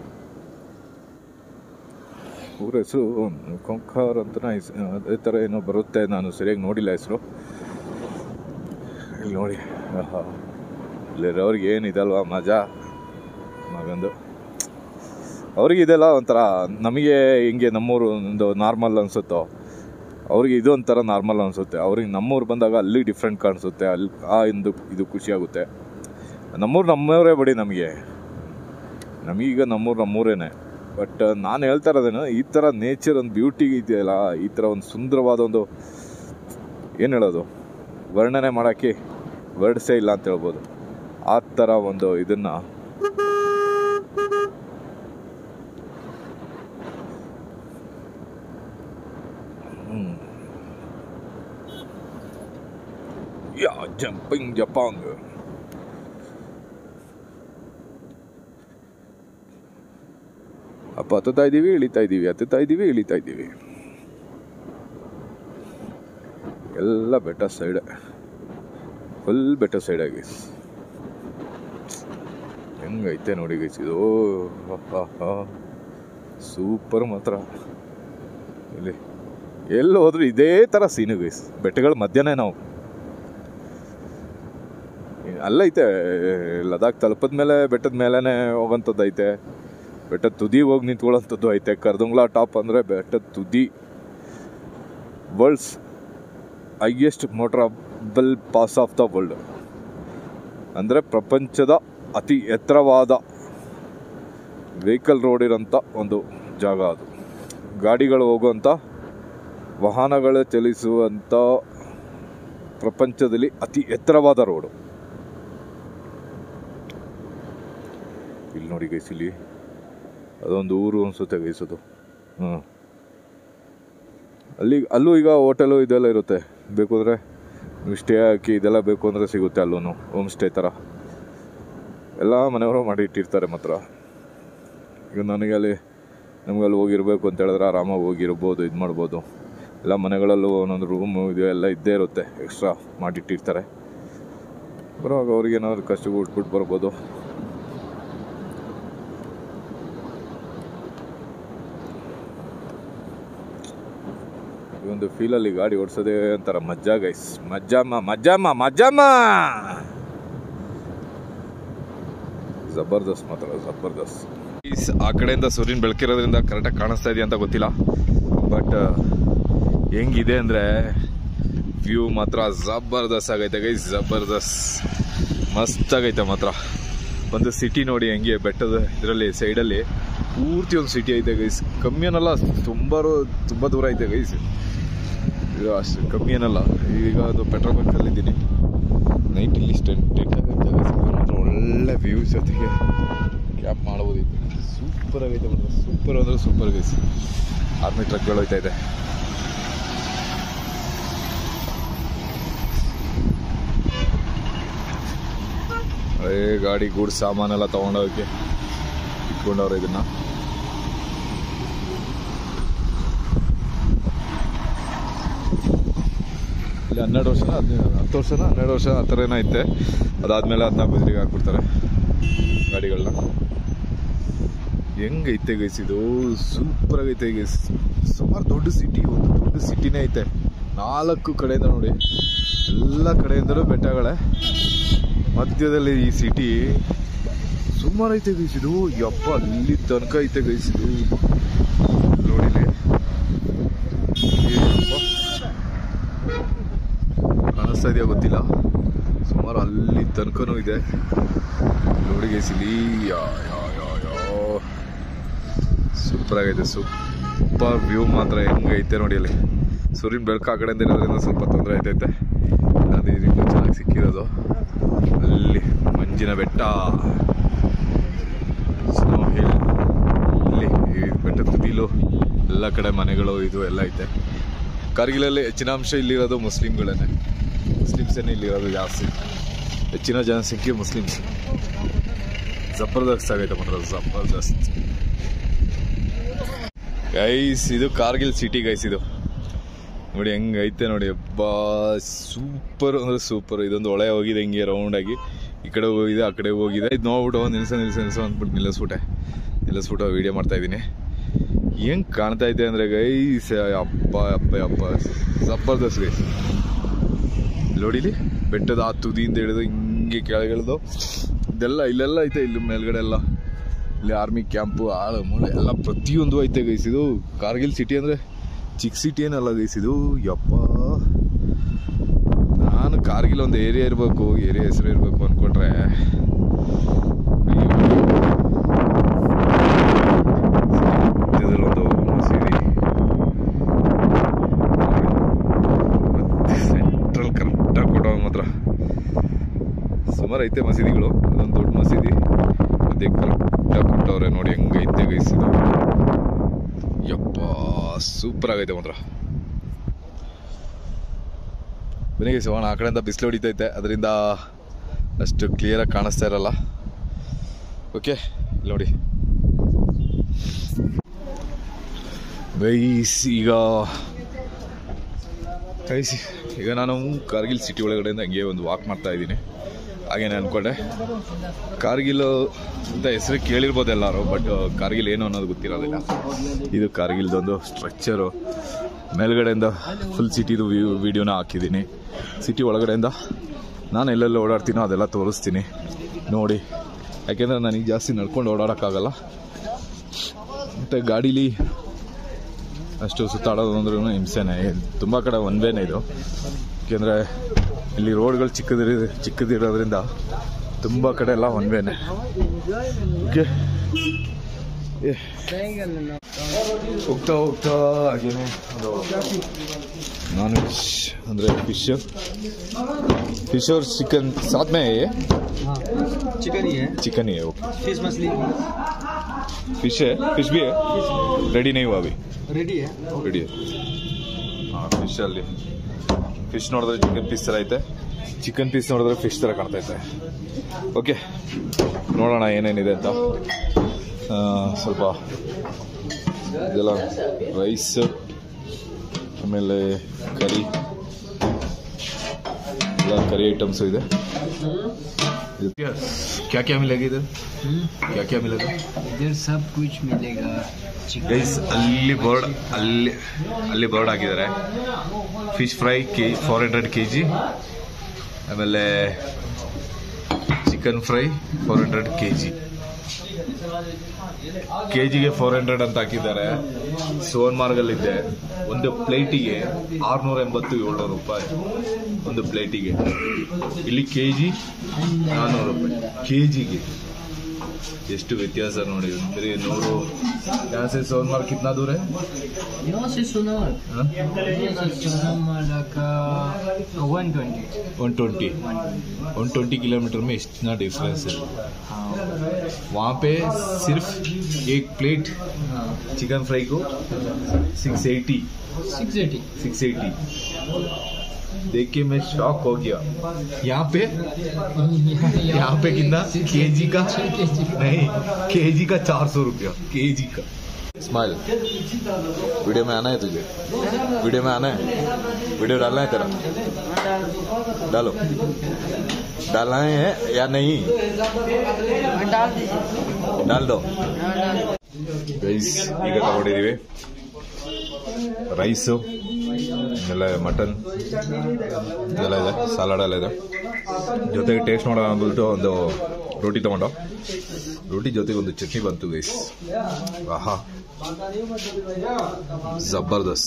Speaker 1: ಊರ ಹೆಸರು ಕೊಂಕಾರ್ ಅಂತ ಅದೇ ಥರ ಏನೋ ಬರುತ್ತೆ ನಾನು ಸರಿಯಾಗಿ ನೋಡಿಲ್ಲ ಹೆಸರು ಇಲ್ಲಿ ನೋಡಿ ಆಹಾ. ಇಲ್ಲಿರೋರಿಗೆ ಏನಿದಲ್ವಾ ಮಜಾ ಮಗಂದು ಅವ್ರಿಗೆ ಇದೆಲ್ಲ ಒಂಥರ ನಮಗೆ ಹಿಂಗೆ ನಮ್ಮೂರು ಒಂದು ನಾರ್ಮಲ್ ಅನಿಸುತ್ತೋ ಅವ್ರಿಗೆ ಇದು ಒಂಥರ ನಾರ್ಮಲ್ ಅನಿಸುತ್ತೆ ಅವ್ರಿಗೆ ನಮ್ಮೂರು ಬಂದಾಗ ಅಲ್ಲಿ ಡಿಫ್ರೆಂಟ್ ಕಾಣಿಸುತ್ತೆ ಅಲ್ಲಿ ಆ ಇಂದು ಇದು ಖುಷಿಯಾಗುತ್ತೆ ನಮ್ಮೂರು ನಮ್ಮವರೇ ಬಿಡಿ ನಮಗೆ ನಮಗೀಗ ನಮ್ಮೂರು ನಮ್ಮೂರೇನೆ ಬಟ್ ನಾನು ಹೇಳ್ತಾ ಇರೋದೇನು ಈ ಥರ ನೇಚರ್ ಒಂದು ಬ್ಯೂಟಿ ಇದೆಯಲ್ಲ ಈ ಥರ ಒಂದು ಸುಂದರವಾದ ಒಂದು ಏನು ಹೇಳೋದು ವರ್ಣನೆ ಮಾಡೋಕ್ಕೆ ವರ್ಡ್ಸೇ ಇಲ್ಲ ಅಂತ ಹೇಳ್ಬೋದು ಆ ಥರ ಒಂದು ಇದನ್ನು ಯಾ ಜಂಪಿಂಗ್ ಜಪಾಂಗ್ ಅಪ್ಪ ಹತ್ತುತ್ತಾ ಇದ್ದೀವಿ ಇಳಿತಾ ಇದ್ದೀವಿ ಹತ್ತುತ್ತಾ ಇದ್ದೀವಿ ಇಳಿತಾ ಇದ್ದೀವಿ ಎಲ್ಲ ಬೆಟ್ಟ ಸೈಡ್ ಫುಲ್ ಬೆಟ್ಟ ಸೈಡ್ ಆಗಿ ಹೆಂಗೈತೆ ನೋಡಿ ಗೈಸ್ ಇದು ಸೂಪರ್ ಮಾತ್ರ ಇಲ್ಲಿ ಎಲ್ಲಿ ಹೋದ್ರು ಇದೇ ಥರ ಸೀನು ಗೈಸ್ ಬೆಟ್ಟಗಳ ಮಧ್ಯನೇ ನಾವು ಅಲ್ಲೈತೆ ಲದಾಖ್ ತಲುಪದ ಮೇಲೆ ಬೆಟ್ಟದ ಮೇಲೇ ಹೋಗೋಂಥದ್ದು ಐತೆ ಬೆಟ್ಟದ ತುದಿ ಹೋಗಿ ನಿಂತ್ಕೊಳ್ಳೋಂಥದ್ದು ಐತೆ ಕರ್ದುಂಗ್ಲಾ ಟಾಪ್ ಅಂದರೆ ಬೆಟ್ಟದ ತುದಿ world's highest motorable pass of the world ಅಂದರೆ ಪ್ರಪಂಚದ ಅತಿ ಎತ್ತರವಾದ ವೆಹಿಕಲ್ ರೋಡ್ ಇರೋಂಥ ಒಂದು ಜಾಗ ಅದು ಗಾಡಿಗಳು ಹೋಗುವಂಥ ವಾಹನಗಳು ಚಲಿಸುವಂಥ ಪ್ರಪಂಚದಲ್ಲಿ ಅತಿ ಎತ್ತರವಾದ ರೋಡು ಇಲ್ಲಿ ನೋಡಿ ಗೈಸ್ ಇಲ್ಲಿ ಅದೊಂದು ಊರು ಅನಿಸುತ್ತೆ ಗೈಸದು ಹಾಂ ಅಲ್ಲಿ ಅಲ್ಲೂ ಈಗ ಹೋಟೆಲು ಇದೆಲ್ಲ ಇರುತ್ತೆ ಬೇಕು ಅಂದರೆ ನೀವು ಸ್ಟೇ ಹಾಕಿ ಇದೆಲ್ಲ ಬೇಕು ಅಂದರೆ ಸಿಗುತ್ತೆ ಅಲ್ಲೂ ಹೋಮ್ ಸ್ಟೇ ಥರ ಎಲ್ಲ ಮನೆಯವರು ಮಾಡಿ ಇಟ್ಟಿರ್ತಾರೆ ಮಾತ್ರ ಈಗ ನನಗೆ ಅಲ್ಲಿ ನಮ್ಗೆ ಅಲ್ಲಿ ಹೋಗಿರ್ಬೇಕು ಅಂತ ಹೇಳಿದ್ರೆ ಆರಾಮಾಗಿ ಹೋಗಿರ್ಬೋದು ಇದು ಮಾಡ್ಬೋದು ಎಲ್ಲ ಮನೆಗಳಲ್ಲೂ ಒಂದೊಂದು ರೂಮು ಇದು ಎಲ್ಲ ಇದ್ದೇ ಇರುತ್ತೆ ಎಕ್ಸ್ಟ್ರಾ ಮಾಡಿಟ್ಟಿರ್ತಾರೆ ಬರುವಾಗ ಅವ್ರಿಗೆ ಏನಾದ್ರು ಕಷ್ಟ ಉಟ್ಬಿಟ್ಟು ಬರ್ಬೋದು ಈ ಒಂದು ಫೀಲಲ್ಲಿ ಗಾಡಿ ಓಡಿಸೋದೇ ಒಂಥರ ಮಜ್ಜಾ ಗೈಸ್ ಮಜ್ಜಮ್ಮ ಮಜ್ಜಮ್ಮ ಮಜ್ಜಮ್ಮ ಜಬರ್ದಸ್ತ್ ಮಾತ್ರ ಜಬರ್ದಸ್ತ್ ಈಸ್ ಆ ಕಡೆಯಿಂದ ಸೂರ್ಯನ ಬೆಳಕಿರೋದ್ರಿಂದ ಕರೆಕ್ಟಾಗಿ ಕಾಣಿಸ್ತಾ ಇದೆಯಾ ಅಂತ ಗೊತ್ತಿಲ್ಲ ಬಟ್ ಹೆಂಗಿದೆ ಅಂದರೆ ವ್ಯೂ ಮಾತ್ರ ಜಬರ್ದಸ್ತ್ ಆಗೈತೆ ಗೈಸ್ ಜಬರ್ದಸ್ತ್ ಮಸ್ತ್ ಆಗೈತೆ ಮಾತ್ರ ಒಂದು ಸಿಟಿ ನೋಡಿ ಹೆಂಗೆ ಬೆಟ್ಟದ ಇದರಲ್ಲಿ ಸೈಡಲ್ಲಿ ಪೂರ್ತಿ ಒಂದು ಸಿಟಿ ಐತೆ ಗೈಸ್ ಕಮ್ಮಿ ಏನಲ್ಲ ತುಂಬ ತುಂಬ ದೂರ ಐತೆ ಗೈಸ್ ಇದು ಅಷ್ಟು ಕಮ್ಮಿ ಏನಲ್ಲ ಈಗ ಅದು ಪೆಟ್ರೋಲ್ ಬಂಕಲ್ಲಿ ಇದ್ದೀನಿ ನೈಟ್ ಇಲ್ಲಿ ಸ್ಟೆಂಟ್ ಆಗೈತೆ guys. ಇದು ಮಾತ್ರ ಒಳ್ಳೆ ವ್ಯೂಸ್ ಜೊತೆಗೆ ಕ್ಯಾಪ್ ಮಾಡ್ಬೋದಿತ್ತು ಸೂಪರ್ ಆಗೈತೆ ಮಾತ್ರ ಸೂಪರ್ ಅಂದರೆ ಸೂಪರ್ ಗೈಸ್ ಆರ್ಮಿ ಟ್ರಕ್ಗಳು ಹೋಯ್ತಾ ಇದೆ ಅದೇ ಗಾಡಿ ಗೂಡ್ಸ್ ಸಾಮಾನೆಲ್ಲ ತೊಗೊಂಡೋಗಕ್ಕೆ ಇಟ್ಕೊಂಡವ್ರೆ ಇದನ್ನ ಇಲ್ಲಿ ಹನ್ನೆರಡು ವರ್ಷನ ಹದಿನೈದು ಹತ್ತು ವರ್ಷನ ಹನ್ನೆರಡು ವರ್ಷ ಆ ಥರ ಏನೋ ಐತೆ ಅದಾದ್ಮೇಲೆ ಅದನ್ನ ಬದಲಿಗೆ ಹಾಕ್ಬಿಡ್ತಾರೆ ಗಾಡಿಗಳನ್ನ ಹೆಂಗೈತೆ ಗೈಸ್ ಇದು ಸೂಪರ್ ಆಗೈತೆ ಗೈಸ್ ಸುಮಾರು ದೊಡ್ಡ ಸಿಟಿ ಒಂದು ದೊಡ್ಡ ಸಿಟಿನೇ ಐತೆ ನಾಲ್ಕು ಕಡೆಯಿಂದ ನೋಡಿ ಎಲ್ಲ ಕಡೆಯಿಂದಲೂ ಬೆಟ್ಟಗಳೇ ಮಧ್ಯದಲ್ಲಿ ಈ ಸಿಟಿ ಸುಮಾರು ಐತೆ ಗೈಸ್ ಇದು ಯಪ್ಪ ಅಲ್ಲಿ ತನಕ ಐತೆ ಗೈಸ್ ಇದು ನೋಡಿಲಿ ಏಯಪ್ಪ. ಕಾಣಿಸ್ತಾ ಇದೆಯಾ ಗೊತ್ತಿಲ್ಲ ಸುಮಾರು ಅಲ್ಲಿ ತನಕನೂ ಇದೆ ನೋಡಿ ಗೈಸ್ ಇಲ್ಲಿ yeah yeah yeah yeah super ಆಗೈತೆ ಸೂಪರ್ ವ್ಯೂ ಮಾತ್ರ ಹೆಂಗೈತೆ ನೋಡಿ ಅಲ್ಲಿ ಸೂರ್ಯನ ಬೆಳಕು ಆ ಕಡೆಯಿಂದ ಇರೋದ್ರಿಂದ ಸ್ವಲ್ಪ ತೊಂದರೆ ಆಯ್ತೈತೆ ಅದು ಇನ್ನೂ ಚೆನ್ನಾಗಿ ಸಿಕ್ಕಿರೋದು ಅಲ್ಲಿ ಮಂಜಿನ ಬೆಟ್ಟ ಸ್ನೋ ಹಿಲ್ ಇಲ್ಲಿ ಈ ಬೆಟ್ಟದ ತುದಿಲು ಎಲ್ಲ ಕಡೆ ಮನೆಗಳು ಇದು ಎಲ್ಲ ಐತೆ ಕಾರ್ಗಿಲಲ್ಲಿ ಹೆಚ್ಚಿನ ಅಂಶ ಇಲ್ಲಿರೋದು ಮುಸ್ಲಿಮ್ಗಳೇನೆ ಮುಸ್ಲಿಮ್ಸೇನೆ ಇಲ್ಲಿರೋದು ಜಾಸ್ತಿ ಹೆಚ್ಚಿನ ಜನಸಂಖ್ಯೆ ಮುಸ್ಲಿಮ್ಸ್ ಜಬರ್ದಸ್ತ್ ಆಗೈತೆ ಮಾತ್ರ ಜಬರ್ದಸ್ತ್ ಗೈಸ್ ಇದು ಕಾರ್ಗಿಲ್ ಸಿಟಿ ಗೈಸ್ ಇದು ನೋಡಿ ಹೆಂಗೈತೆ ನೋಡಿ ಅಬ್ಬಾ ಸೂಪರ್ ಅಂದ್ರೆ ಸೂಪರ್ ಇದೊಂದು ಒಳೆ ಹೋಗಿದೆ ಹಿಂಗೆ ರೌಂಡ್ ಆಗಿ ಈ ಕಡೆ ಹೋಗಿದೆ ಆ ಕಡೆ ಹೋಗಿದೆ ಇದು ನೋಡ್ಬಿಟ್ಟು ನಿಲ್ಸ ನಿಲ್ಸ ನಿಲ್ಸ ಅಂದ್ಬಿಟ್ಟು ನಿಲ್ಲಿಸ್ಬಿಟ್ಟೆ ನಿಲ್ಲಿಸ್ಬಿಟ್ಟು ವಿಡಿಯೋ ಮಾಡ್ತಾ ಇದ್ದೀನಿ ಹೆಂಗ್ ಕಾಣ್ತಾ ಐತೆ ಅಂದ್ರೆ ಗೈಸ್ ಅಪ್ಪ ಅಪ್ಪ ಅಪ್ಪ ಜಬರ್ದಸ್ತ್ ಗೈಸ್ ನೋಡಿಲಿ ಬೆಟ್ಟದ ಆ ತುದಿಯಿಂದ ಹಿಡಿದು ಹಿಂಗೆ ಕೆಳಗಿಳಿದು ಇದೆಲ್ಲ ಇಲ್ಲೆಲ್ಲ ಐತೆ ಇಲ್ಲಿ ಮೇಲ್ಗಡೆ ಎಲ್ಲ ಇಲ್ಲಿ ಆರ್ಮಿ ಕ್ಯಾಂಪು ಆಳು ಮೂಳೆ ಎಲ್ಲ ಪ್ರತಿಯೊಂದು ಐತೆ ಗೈಸ್ ಇದು ಕಾರ್ಗಿಲ್ ಸಿಟಿ ಅಂದರೆ ಚಿಕ್ಕ ಸಿಟಿ ಏನಲ್ಲ ಗೈಸ್ ಇದು ಯಪ್ಪ ನಾನು ಕಾರ್ಗಿಲ್ ಒಂದು ಏರಿಯಾ ಇರಬೇಕು ಏರಿಯಾ ಹೆಸರು ಇರಬೇಕು ಅಂದ್ಕೊಂಡ್ರೆ ಮಧ್ಯದಲ್ಲೊಂದು ಮಸೀದಿ ಸೆಂಟ್ರಲ್ ಕರೆಕ್ಟಾಗಿ ಕೊಟ್ಟವ ಮಾತ್ರ ಸುಮಾರು ಐತೆ ಮಸೀದಿಗಳು ಅದೊಂದು ದೊಡ್ಡ ಮಸೀದಿ ಮತ್ತೆ ಕರೆಕ್ಟಾಗಿ ಕೊಟ್ಟವ್ರೆ ನೋಡಿ ಹೆಂಗೈತೆ ಗೈಸಿದು ಯಪ್ಪ ಸೂಪರ್ ಆಗೈತೆ ಮಾತ್ರ ಬನ್ನಿ ಗೈಸ್ ಹೋಗೋಣ ಆ ಕಡೆಯಿಂದ ಬಿಸಿಲು ಹೊಡಿತೈತೆ ಅದರಿಂದ ಅಷ್ಟು ಕ್ಲಿಯರಾಗಿ ಕಾಣಿಸ್ತಾ ಇರಲ್ಲ ಓಕೆ ನೋಡಿ ಗೈಸ್ ಈಗ ಗೈಸ್ ಈಗ ನಾನು ಕಾರ್ಗಿಲ್ ಸಿಟಿ ಒಳಗಡೆಯಿಂದ ಹಂಗೆ ಒಂದು ವಾಕ್ ಮಾಡ್ತಾ ಇದ್ದೀನಿ ಹಾಗೇನೆ ಅನ್ಕೊಂಡೆ ಕಾರ್ಗಿಲ್ ಅಂತ ಹೆಸರು ಕೇಳಿರ್ಬೋದು ಎಲ್ಲರೂ ಬಟ್ ಕಾರ್ಗಿಲ್ ಏನು ಅನ್ನೋದು ಗೊತ್ತಿರೋದಿಲ್ಲ ಇದು ಕಾರ್ಗಿಲ್ದೊಂದು ಸ್ಟ್ರಕ್ಚರು ಮೇಲ್ಗಡೆಯಿಂದ ಫುಲ್ ಸಿಟಿದು ವ್ಯೂ ವಿಡಿಯೋನ ಹಾಕಿದ್ದೀನಿ ಸಿಟಿ ಒಳಗಡೆಯಿಂದ ನಾನು ಎಲ್ಲೆಲ್ಲ ಓಡಾಡ್ತೀನೋ ಅದೆಲ್ಲ ತೋರಿಸ್ತೀನಿ ನೋಡಿ ಯಾಕೆಂದರೆ ನನಗೆ ಜಾಸ್ತಿ ನಡ್ಕೊಂಡು ಓಡಾಡೋಕ್ಕಾಗಲ್ಲ ಮತ್ತು ಗಾಡೀಲಿ ಅಷ್ಟು ಸುತ್ತಾಡೋದು ಅಂದ್ರೂ ಹಿಂಸೆನೇ ತುಂಬ ಕಡೆ ಒನ್ ವೇನೇ ಇದು ಏಕೆಂದರೆ ಇಲ್ಲಿ ರೋಡ್ಗಳು ಚಿಕ್ಕದಿರಿ ಚಿಕ್ಕದಿರೋದ್ರಿಂದ ತುಂಬ ಕಡೆ ಎಲ್ಲ ಒನ್ ವೇನೇ ಓಕೆ ಹೋಗ್ತಾ ಹೋಗ್ತಾ ಹಾಗೇನೆ ನಾನ್ ವೆಜ್ ಅಂದರೆ ಫಿಶ್ ಫಿಶ್ और चिकन साथ में है ये
Speaker 4: चिकन ही है
Speaker 1: चिकन ही है ओके
Speaker 4: फिश मछली
Speaker 1: फिश है फिश भी है रेडी नहीं हुआ अभी
Speaker 4: रेडी है
Speaker 1: ರೆಡಿ ಹಾಂ ಫಿಶ್ ಅಲ್ಲಿ ಫಿಶ್ ನೋಡಿದ್ರೆ ಚಿಕನ್ ಪೀಸ್ ಥರ ಐತೆ ಚಿಕನ್ ಪೀಸ್ ನೋಡಿದ್ರೆ ಫಿಶ್ ಥರ ಕಾಣ್ತೈತೆ ಓಕೆ ನೋಡೋಣ ಏನೇನಿದೆ ಅಂತ ಆ, ಸ್ವಲ್ಪ ಇದೆಲ್ಲ ರೈಸ್ ಆಮೇಲೆ ಕರಿ ಎಲ್ಲ ಕರಿ ಐಟಮ್ಸು ಇದೆ ಕ್ಯಾ ಕ್ಯಾ ಮಿಲೇಗ ಇದೆ ಕ್ಯಾ ಕ್ಯಾ ಮಿಲೇಗ
Speaker 2: इधर सब कुछ मिलेगा चिकन
Speaker 1: ಗೈಸ್ ಅಲ್ಲಿ ಬೋರ್ಡ್ ಅಲ್ಲಿ ಅಲ್ಲಿ ಬೋರ್ಡ್ ಹಾಕಿದ್ದಾರೆ fish fry K four hundred K G ಆಮೇಲೆ chicken chicken fry four hundred K G K ಜಿಗೆ ಫೋರ್ ಹಂಡ್ರೆಡ್ ಅಂತ ಹಾಕಿದ್ದಾರೆ ಸೋನ್ ಮಾರ್ಗಲ್ಲಿದೆ ಒಂದು ಪ್ಲೇಟಿಗೆ ಆರ್ನೂರ ಎಂಬತ್ತು ಏಳ್ನೂರು ರೂಪಾಯಿ ಒಂದು ಪ್ಲೇಟಿಗೆ ಇಲ್ಲಿ ಕೆ ಜಿ ನಾನ್ನೂರು ರೂಪಾಯಿ ಕೆ ಜಿಗೆ ಎಷ್ಟು ವ್ಯತ್ಯಾಸ ನೋಡಿ ಬರೀ ನೂರು यहाँ से सोनमार्ग कितना दूर है
Speaker 2: यहाँ से सोनार
Speaker 1: हाँ?
Speaker 2: यहाँ से सोनार का वन ट्वेंटी
Speaker 1: 120 120 किलोमीटर में इतना डिफरेंस है
Speaker 2: हाँ
Speaker 1: वहाँ पे सिर्फ एक प्लेट
Speaker 2: हाँ
Speaker 1: चिकन फ्राई को 680
Speaker 2: सिक्स एटी
Speaker 1: 680 देख के मैं शॉक हो गया यहाँ पे यहाँ पे कितना के जी का नहीं के जी का चार सौ रुपया के जी का स्माइल वीडियो में आना है तुझे वीडियो में आना है वीडियो डालना है तेरा डालो डालना है या नहीं डाल दो ರೈಸ್ ಈಗ ತಗೊಂಡಿದ್ದೀವಿ ರೈಸು ಎಲ್ಲ ಮಟನ್ ಇದೆಲ್ಲ ಇದೆ ಸಲಾಡ್ ಎಲ್ಲ ಇದೆ ಜೊತೆಗೆ ಟೇಸ್ಟ್ ಮಾಡೋಣ ಅಂದ್ಬಿಟ್ಟು ಒಂದು ರೋಟಿ ತಗೊಂಡು ರೋಟಿ ಜೊತೆಗೆ ಒಂದು ಚಟ್ನಿ ಬಂತು ಗೈಸ್ ಆಹಾ ಜಬರ್ದಸ್ತ್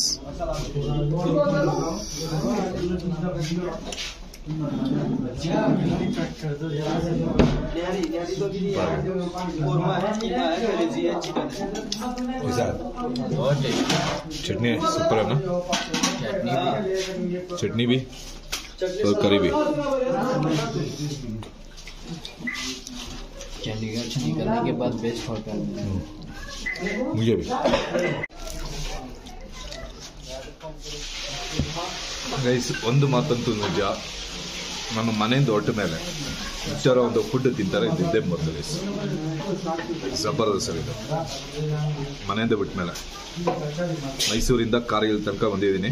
Speaker 1: चटनी सुपर है ना चटनी भी और करी भी
Speaker 2: चंडीगढ़ से निकलने के बाद बेस्ट होटल
Speaker 1: मुझे भी ಗೈಸ್ ಒಂದು ಮಾತಂತೂ ನಿಜ ನಮ್ಮ ಮನೆಯಿಂದ ಹೊಟ್ಟ ಮೇಲೆ ವಿಚಾರ ಒಂದು ಫುಡ್ ತಿಂತಾರೆ ಇದ್ದಿದ್ದೇ ಮೊದಲು ಗೈಸ್ ಜಬರ್ದಸ್ತ್ ಇದು ಮನೆಯಿಂದ ಬಿಟ್ಟ ಮೇಲೆ ಮೈಸೂರಿಂದ ಕಾರ್ಗಿಲ್ ತನಕ ಬಂದಿದ್ದೀನಿ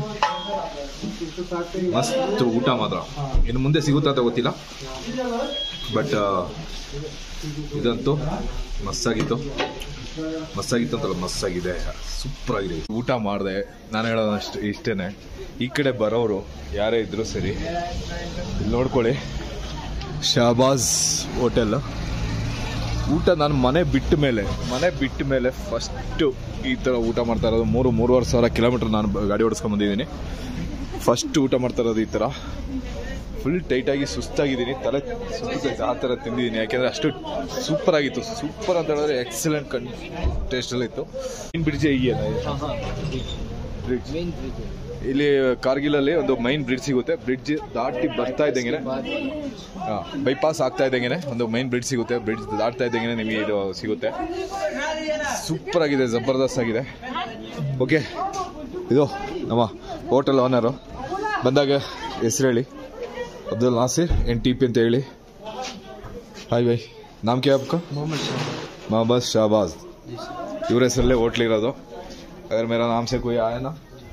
Speaker 1: ಮಸ್ತ್ ಊಟ ಮಾತ್ರ ಇನ್ನು ಮುಂದೆ ಸಿಗುತ್ತಾ ಅಂತ ಗೊತ್ತಿಲ್ಲ ಬಟ್ ಇದಂತೂ ಮಸ್ತಾಗಿತ್ತು ಮಸ್ತಾಗಿತ್ತು ಅಂತಲ್ಲ ಮಸ್ತಾಗಿದೆ ಸೂಪರ್ ಆಗಿದೆ ಊಟ ಮಾಡಿದೆ ನಾನು ಹೇಳೋದು ಅಷ್ಟು ಇಷ್ಟೇನೆ ಈ ಕಡೆ ಬರೋರು ಯಾರೇ ಇದ್ರು ಸರಿ ಇಲ್ಲಿ ನೋಡ್ಕೊಳ್ಳಿ ಶಹಬಾಜ್ ಹೋಟೆಲ್ ಊಟ ನಾನು ಮನೆ ಬಿಟ್ಟ ಮೇಲೆ ಮನೆ ಬಿಟ್ಟ ಮೇಲೆ ಫಸ್ಟು ಈ ಥರ ಊಟ ಮಾಡ್ತಾ ಇರೋದು ಮೂರು ಮೂರುವರೆ ಸಾವಿರ ಕಿಲೋಮೀಟರ್ ನಾನು ಬ- ಗಾಡಿ ಓಡಿಸ್ಕೊಂಡ್ ಬಂದಿದ್ದೀನಿ ಫಸ್ಟ್ ಊಟ ಮಾಡ್ತಾ ಇರೋದು ಈ ಥರ ಫುಲ್ ಟೈಟಾಗಿ ಸುಸ್ತಾಗಿದ್ದೀನಿ ತಲೆ ಸುತ್ತೈತೆ ಆ ಥರ ತಿಂದಿದ್ದೀನಿ ಯಾಕೆಂದರೆ ಅಷ್ಟು ಸೂಪರ್ ಆಗಿತ್ತು ಸೂಪರ್ ಅಂತ ಹೇಳಿದ್ರೆ ಎಕ್ಸಲೆಂಟ್ ಕನ್ ಟೇಸ್ಟಲ್ಲಿ ಇತ್ತು ಮೈನ್ ಬ್ರಿಡ್ಜ್ ಹೀಗೆಲ್ಲ ಬ್ರಿಡ್ಜ್
Speaker 2: मेन ब्रिज है
Speaker 1: ಇಲ್ಲಿ ಕಾರ್ಗಿಲಲ್ಲಿ ಒಂದು ಮೈನ್ ಬ್ರಿಡ್ಜ್ ಸಿಗುತ್ತೆ ಬ್ರಿಡ್ಜ್ ದಾಟಿ ಬರ್ತಾ ಇದ್ದಂಗೆ ಬೈಪಾಸ್ ಆಗ್ತಾ ಇದ್ದಂಗೆ ಒಂದು ಮೈನ್ ಬ್ರಿಡ್ಜ್ ಸಿಗುತ್ತೆ ಬ್ರಿಡ್ಜ್ ದಾಟ್ತಾ ಇದ್ದಂಗೆ ನಿಮಗೆ ಇದು ಸಿಗುತ್ತೆ ಸೂಪರ್ ಆಗಿದೆ ಜಬರ್ದಸ್ತ್ ಆಗಿದೆ ಓಕೆ ಇದು ನಮ್ಮ ಹೋಟೆಲ್ ಓನರು ಬಂದಾಗ ಹೆಸರು ಹೇಳಿ Abdul Nasir N T P ಅಂತ ಹೇಳಿ ಹಾಯ್ ಬೈ ನಾಮ್ ಕ್ಯಾ आपका
Speaker 2: मोहम्मद शाह
Speaker 1: मोहम्मद शाहबाज ಇವ್ರ ಹೆಸರಲ್ಲೇ ಹೋಟ್ಲ್ ಇರೋದು अगर मेरा नाम से कोई आया ना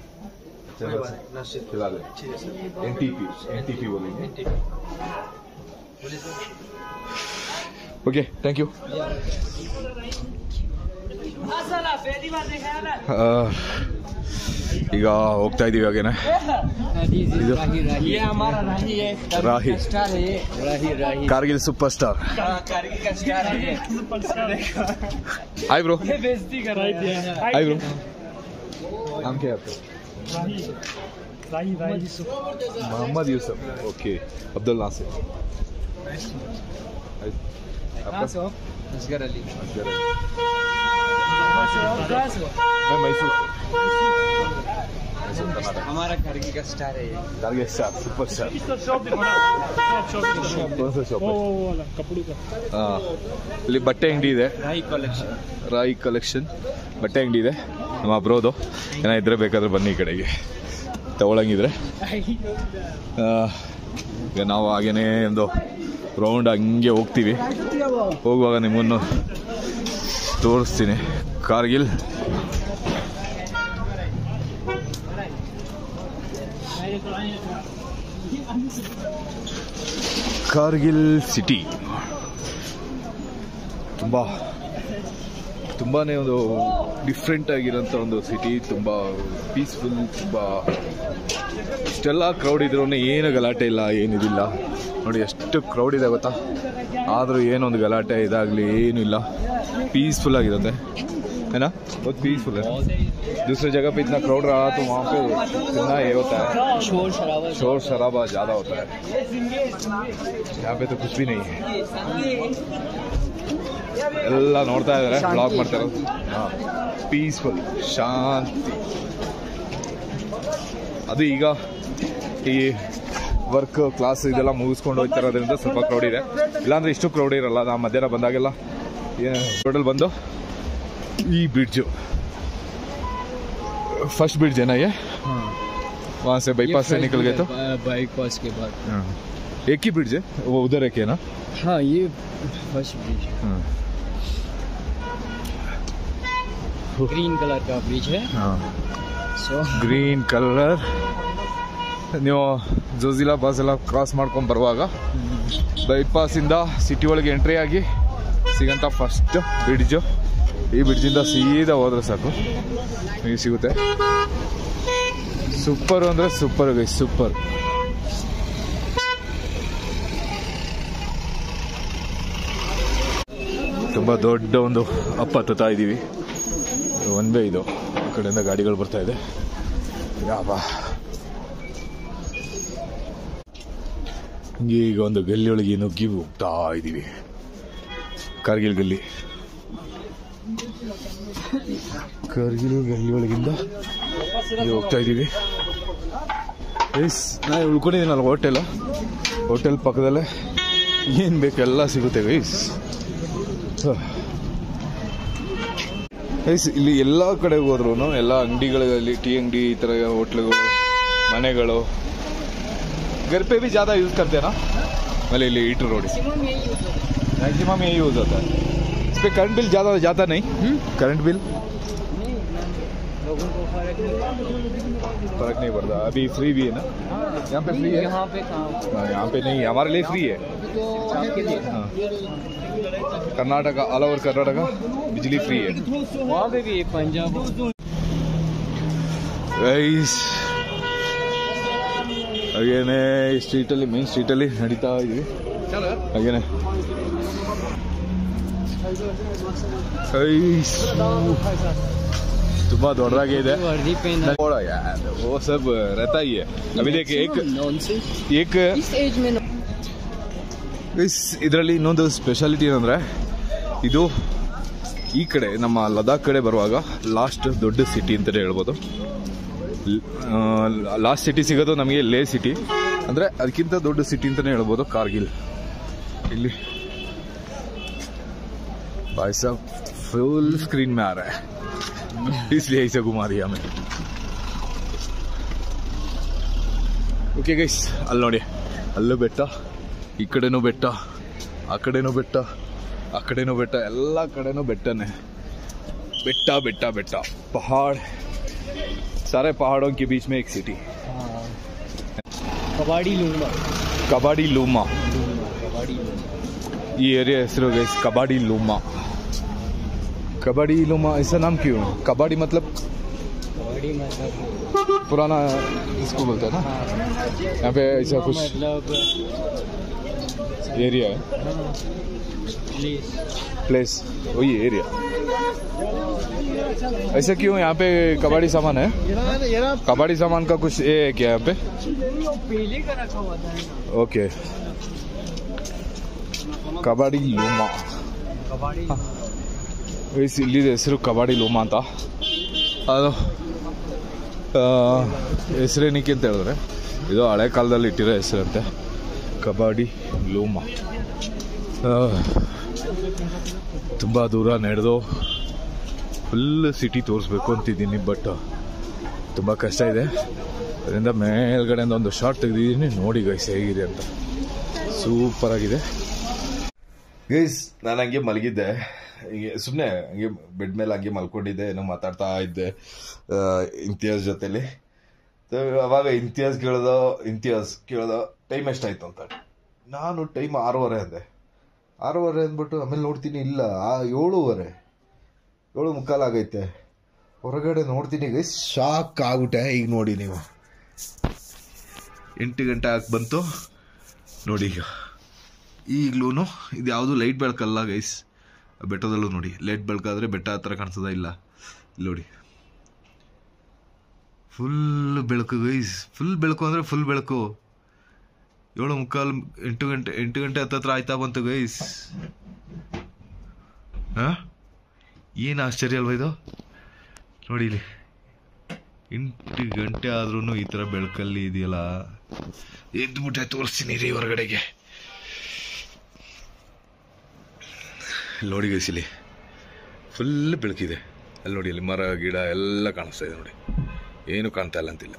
Speaker 1: खिला दे N T P N T P बोलेंगे ओके थैंक यू ಈಗ ಹೋಗ್ತಾ ಇದೀವಿ ಹಾಗೇನೆ ಇದು
Speaker 2: ये हमारा राही है
Speaker 1: राही
Speaker 2: स्टार है ये राही राही
Speaker 1: ಕಾರ್ಗಿಲ್ ಸೂಪರ್ ಸ್ಟಾರ್
Speaker 2: कारगिल का स्टार है ये
Speaker 1: हाय ब्रो
Speaker 2: बेइज्जती कर रहा है
Speaker 1: हाय ब्रो नाम क्या है आपका
Speaker 5: राही राही यूसुफ
Speaker 1: मोहम्मद यूसुफ ओके अब्दुल नासिर आपका
Speaker 2: असगर अली
Speaker 1: असगर अली। मैं मैसूर से मैसूर कर्नाटक
Speaker 2: हमारा कारगिल का स्टार है ये
Speaker 1: कारगिल स्टार सुपर स्टार
Speaker 5: इसका शॉप दिखो ना शॉप शॉप शॉप
Speaker 1: कौन सा शॉप
Speaker 5: वो
Speaker 1: है
Speaker 5: वो वो वाला कपड़ों का
Speaker 1: ಆ, ಇಲ್ಲಿ ಬಟ್ಟೆ ಅಂಗಡಿ ಇದೆ
Speaker 2: राही कलेक्शन
Speaker 1: ರಾಯಿ ಕಲೆಕ್ಷನ್ ಬಟ್ಟೆ ಅಂಗಡಿ ಇದೆ ನಮ್ಮ ಬ್ರೋದು ಏನೋ ಇದ್ರೆ ಬೇಕಾದ್ರೆ ಬನ್ನಿ ಈ ಕಡೆಗೆ ತಗೊಳಂಗಿದ್ರೆ ಆ, ಈಗ ನಾವು ಹಾಗೇನೇ ಒಂದು ರೌಂಡ್ ಹಂಗೆ ಹೋಗ್ತೀವಿ ಹೋಗುವಾಗ ನಿಮ್ಮನ್ನು ತೋರಿಸ್ತೀನಿ ಕಾರ್ಗಿಲ್ ಕಾರ್ಗಿಲ್ ಸಿಟಿ ತುಂಬ ತುಂಬಾ ಒಂದು ಡಿಫ್ರೆಂಟ್ ಆಗಿರೋಂಥ ಒಂದು ಸಿಟಿ ತುಂಬ ಪೀಸ್ಫುಲ್ ತುಂಬ ಇಷ್ಟೆಲ್ಲ ಕ್ರೌಡ್ ಇದ್ರೂ ಏನು ಗಲಾಟೆ ಇಲ್ಲ ಏನಿದಿಲ್ಲ ನೋಡಿ ಎಷ್ಟು ಕ್ರೌಡ್ ಇದೆ ಗೊತ್ತಾ ಆದರೂ ಏನೊಂದು ಗಲಾಟೆ ಇದಾಗಲಿ ಏನೂ ಇಲ್ಲ पीसफुल ಆಗಿರುತ್ತೆ है ना बहुत पीसफुल है दूसरे जगह पे इतना क्राउड रहा तो वहाँ पे इतना ये होता है
Speaker 2: शोर शराबा
Speaker 1: शोर शराबा ज़्यादा होता है यहाँ पे तो कुछ भी नहीं है ಎಲ್ಲ ನೋಡ್ತಾ ಇದ್ದಾರೆ ಬ್ಲಾಗ್ ಮಾಡ್ತಾ ಇರೋದು ಪೀಸ್ಫುಲ್ ಶಾಂತಿ ಅದು ಈಗ ಈ ವರ್ಕ್ ಕ್ಲಾಸ್ ಇದೆಲ್ಲ ಮುಗಿಸ್ಕೊಂಡು ಹೋಗ್ತಾ ಇರೋದ್ರಿಂದ ಸ್ವಲ್ಪ ಕ್ರೌಡ್ ಇದೆ ಇಲ್ಲಾಂದ್ರೆ ಇಷ್ಟು ಕ್ರೌಡ್ ಇರಲ್ಲ ನಾ ಮಧ್ಯಾಹ್ನ ಬಂದಾಗೆಲ್ಲ ಟೋಟಲ್ ಬಂದು ಈ ಬ್ರಿಡ್ಜು फर्स्ट ब्रिज है ना ये वहाँ से बाईपास से निकल गए तो
Speaker 2: बाइक पास के बाद
Speaker 1: एक ही ब्रिज है वो उधर एक है ना
Speaker 2: हाँ ये फर्स्ट ब्रिज ग्रीन कलर का ब्रिज है सो
Speaker 1: ಗ್ರೀನ್ ಕಲರ್ ನೀವು ಜೋಜಿಲಾ ಬಸ್ ಎಲ್ಲ ಕ್ರಾಸ್ ಮಾಡ್ಕೊಂಡು ಬರುವಾಗ ಬೈಪಾಸಿಂದ ಸಿಟಿ ಒಳಗೆ ಎಂಟ್ರಿ ಆಗಿ ಸಿಗಂತ ಫಸ್ಟ್ ಬ್ರಿಡ್ಜು ಈ ಬ್ರಿಡ್ಜಿಂದ ಸೀದಾ ಹೋದ್ರೆ ಸಾಕು ನಿಮಗೆ ಸಿಗುತ್ತೆ ಸೂಪರ್ ಅಂದರೆ ಸೂಪರ್ ಗೈ ಸೂಪರ್ ತುಂಬ ದೊಡ್ಡ ಒಂದು ಅಪ್ಪ ಹತ್ತುತ್ತಾ ಇದ್ದೀವಿ ಒನ್ ವೇ ಇದು ಆ ಕಡೆಯಿಂದ ಗಾಡಿಗಳು ಬರ್ತಾ ಇದೆ ಯಾಬಾ ಹಿಂಗೆ ಈಗ ಒಂದು ಗಲ್ಲಿಯೊಳಗೆ ನುಗ್ಗಿ ಹೋಗ್ತಾ ಇದ್ದೀವಿ ಕಾರ್ಗಿಲ್ ಗಲ್ಲಿ ಕಾರ್ಗಿಲ್ ಗಲ್ಲಿಯೊಳಗಿಂದ ಹೀಗೆ ಹೋಗ್ತಾ ಇದ್ದೀವಿ ಎಸ್ ನಾನು ಉಳ್ಕೊಂಡಿದ್ದೀನಲ್ಲ ಹೋಟೆಲ್ ಹೋಟೆಲ್ ಪಕ್ಕದಲ್ಲೇ ಏನು ಬೇಕೆಲ್ಲ ಸಿಗುತ್ತೆ ಗೈಸ್ ಗೈಸ್ ಇಲ್ಲಿ ಎಲ್ಲ ಕಡೆ ಹೋದ್ರು ಎಲ್ಲ ಅಂಗಡಿಗಳಲ್ಲಿ ಟೀ ಅಂಗಡಿ ಈ ಥರ ಹೋಟ್ಲುಗಳು ಮನೆಗಳು घर पे भी ज़्यादा यूज़ करते हैं ना मतलब ಇಲ್ಲಿ हीटर रोड मैक्सिमम यही यूज़ होता है इस पे करंट बिल ज़्यादा जाता नहीं करंट बिल
Speaker 2: लोगों को फर्क नहीं
Speaker 1: फर्क नहीं पड़ता अभी फ्री भी है ना यहाँ पे फ्री है
Speaker 2: यहाँ पे कहाँ
Speaker 1: हाँ, यहाँ पे नहीं हमारे लिए फ्री है
Speaker 2: तो आपके लिए
Speaker 1: हाँ कर्नाटक ऑल ओवर कर्नाटक बिजली फ्री है
Speaker 2: वहाँ पे भी है पंजाब
Speaker 1: ಗೈಸ್ ಹಾಗೇನೆ ಈ ಸ್ಟ್ರೀಟಲ್ಲಿ ಮೇನ್ ಸ್ಟ್ರೀಟಲ್ಲಿ ನಡೀತಾ ಇದೀವಿ ಹಾಗೇನೆ ಗೈಸ್ ತುಂಬಾ ದೊಡ್ಡದಾಗಿ ಇದೆ
Speaker 2: वर्दी पहना
Speaker 1: थोड़ा यार वो सब रहता ही है अभी देखिए एक
Speaker 2: नॉनसेंस
Speaker 1: एक
Speaker 2: इस एज में
Speaker 1: ಗೈಸ್ ಇದರಲ್ಲಿ ಇನ್ನೊಂದು ಸ್ಪೆಷಾಲಿಟಿ ಏನಂದ್ರೆ ಇದು ಈ ಕಡೆ ನಮ್ಮ ಲದಾಖ್ ಕಡೆ ಬರುವಾಗ ಲಾಸ್ಟ್ ದೊಡ್ಡ ಸಿಟಿ ಅಂತಲೇ ಹೇಳ್ಬೋದು ಲಾಸ್ಟ್ ಸಿಟಿ ಸಿಗೋದು ನಮಗೆ ಲೇ ಸಿಟಿ ಅಂದರೆ ಅದಕ್ಕಿಂತ ದೊಡ್ಡ ಸಿಟಿ ಅಂತಲೇ ಹೇಳ್ಬೋದು ಕಾರ್ಗಿಲ್ ಇಲ್ಲಿ भाई साहब फुल स्क्रीन में आ रहा है इसलिए ऐसे घुमा दिया मैं ಓಕೆ ಗೈಸ್ ಅಲ್ಲಿ ನೋಡಿ ಅಲ್ಲೂ ಬೆಟ್ಟ ಈ ಕಡೆನೂ ಬೆಟ್ಟ ಆ ಕಡೆನೂ ಬೆಟ್ಟ ಆ ಕಡೆನೂ ಬೆಟ್ಟ ಎಲ್ಲ ಕಡೆನೂ ಬೆಟ್ಟನೇ ಬೆಟ್ಟ ಬೆಟ್ಟ ಬೆಟ್ಟ पहाड़ सारे पहाड़ों के बीच में एक सिटी
Speaker 2: कबाड़ी लूंगा
Speaker 1: कबाड़ी लूमा
Speaker 2: कबाड़ी लूंगा
Speaker 1: ಈ ಏರಿಯಾ ಹೆಸರು ಗೈಸ್ कबाड़ी लूमा कबाड़ी लूमा ऐसा नाम क्यों कबाड़ी मतलब
Speaker 2: कबाड़ी मतलब
Speaker 1: पुराना इसको बोलते हैं ना यहाँ पे ऐसा कुछ
Speaker 2: मतलब
Speaker 1: एरिया है
Speaker 2: प्लेस
Speaker 1: प्लेस वही एरिया ऐसा क्यों यहाँ पे कबाड़ी सामान है कबाड़ी सामान का कुछ ये है क्या यहाँ पे
Speaker 2: पहले का रखा हुआ था
Speaker 1: ओके ಕಬಾಡಿ ಲೂಮಾ
Speaker 2: कबाड़ी
Speaker 1: ಗೈಸ್ ಇಲ್ಲಿದೆ ಹೆಸರು ಕಬಾಡಿ ಲೂಮಾ ಅಂತ ಅದು ಆ, ಹೆಸರೇನಕ್ಕೆ ಅಂತ ಹೇಳಿದ್ರೆ ಇದು ಹಳೆ ಕಾಲದಲ್ಲಿ ಇಟ್ಟಿರೋ ಹೆಸರಂತೆ ಕಬಾಡಿ ಲೂಮಾ ತುಂಬ ದೂರ ನಡೆದು ಫುಲ್ ಸಿಟಿ ತೋರಿಸ್ಬೇಕು ಅಂತಿದ್ದೀನಿ ಬಟ್ ತುಂಬ ಕಷ್ಟ ಇದೆ ಅದರಿಂದ ಮೇಲ್ಗಡೆಯಿಂದ ಒಂದು ಶಾರ್ಟ್ ತೆಗೆದಿದ್ದೀನಿ ನೋಡಿ ಗೈಸ್ ಹೇಗಿದೆ ಅಂತ ಸೂಪರ್ ಆಗಿದೆ ಗೈಸ್ ನಾನು ಹಂಗೆ ಮಲಗಿದ್ದೆ ಹೀಗೆ ಸುಮ್ಮನೆ ಹಂಗೆ ಬೆಡ್ ಮೇಲೆ ಹಂಗೆ ಮಲ್ಕೊಂಡಿದ್ದೆ ಏನೋ ಮಾತಾಡ್ತಾ ಇದ್ದೆ ಆ, ಇಂತಿಯಾಜ್ ಜೊತೆಲಿ So, ಅವಾಗ ಇಂತಿಯಾಜ್ ಕೇಳ್ದೋ ಇಂತಿಯಾಜ್ ಕೇಳ್ದೋ ಟೈಮ್ ಎಷ್ಟಾಯ್ತು ಅಂತ ನಾನು ಟೈಮ್ ಆರೂವರೆ ಅಂದೆ ಆರೂವರೆ ಅಂದ್ಬಿಟ್ಟು ಆಮೇಲೆ ನೋಡ್ತೀನಿ ಇಲ್ಲ ಆ ಏಳುವರೆ ಏಳು ಮುಕ್ಕಾಲು ಆಗೈತೆ ಹೊರಗಡೆ ನೋಡ್ತೀನಿ ಗೈಸ್ ಶಾಕ್ ಆಗ್ಬಿಟ್ಟೆ ಈಗ ನೋಡಿ ನೀವು ಎಂಟು ಗಂಟೆ ಆಗಿ ಬಂತು ನೋಡಿ ಈಗ ಈಗಲೂ ಇದು ಯಾವುದು ಲೈಟ್ ಬೆಳಕಲ್ಲ ಗೈಸ್ ಬೆಟ್ಟದಲ್ಲೂ ನೋಡಿ ಲೈಟ್ ಬೆಳಕಾದ್ರೆ ಬೆಟ್ಟ ಹತ್ರ ಕಾಣಿಸೋದ ಇಲ್ಲ ಇಲ್ಲಿ ನೋಡಿ ಫುಲ್ ಬೆಳಕು ಗೈಸ್ ಫುಲ್ ಬೆಳಕು ಅಂದರೆ ಫುಲ್ ಬೆಳಕು ಏಳು ಮುಕ್ಕಾಲು ಎಂಟು ಗಂಟೆ ಎಂಟು ಗಂಟೆ ಹತ್ತತ್ರ ಆಯ್ತಾ ಬಂತು ಗೈಸ್ ಹಾಂ ಏನು ಆಶ್ಚರ್ಯ ಅಲ್ವಾ ಇದು ನೋಡಿ ಇಲ್ಲಿ ಎಂಟು ಗಂಟೆ ಆದ್ರೂ ಈ ಥರ ಬೆಳಕಲ್ಲಿ ಇದೆಯಲ್ಲ ಎದ್ಬಿಟ್ಟೆ ತೋರಿಸ್ತೀನಿ ರೀ ಹೊರಗಡೆಗೆ ಇಲ್ಲಿ ನೋಡಿ ಗೈಸ್ ಇಲ್ಲಿ ಫುಲ್ ಬೆಳಕಿದೆ ಅಲ್ಲಿ ನೋಡಿ ಇಲ್ಲಿ ಮರ ಗಿಡ ಎಲ್ಲ ಕಾಣಿಸ್ತಾ ಇದೆ ನೋಡಿ ಏನು ಕಾಣ್ತಾ ಇಲ್ಲ ಅಂತಿಲ್ಲ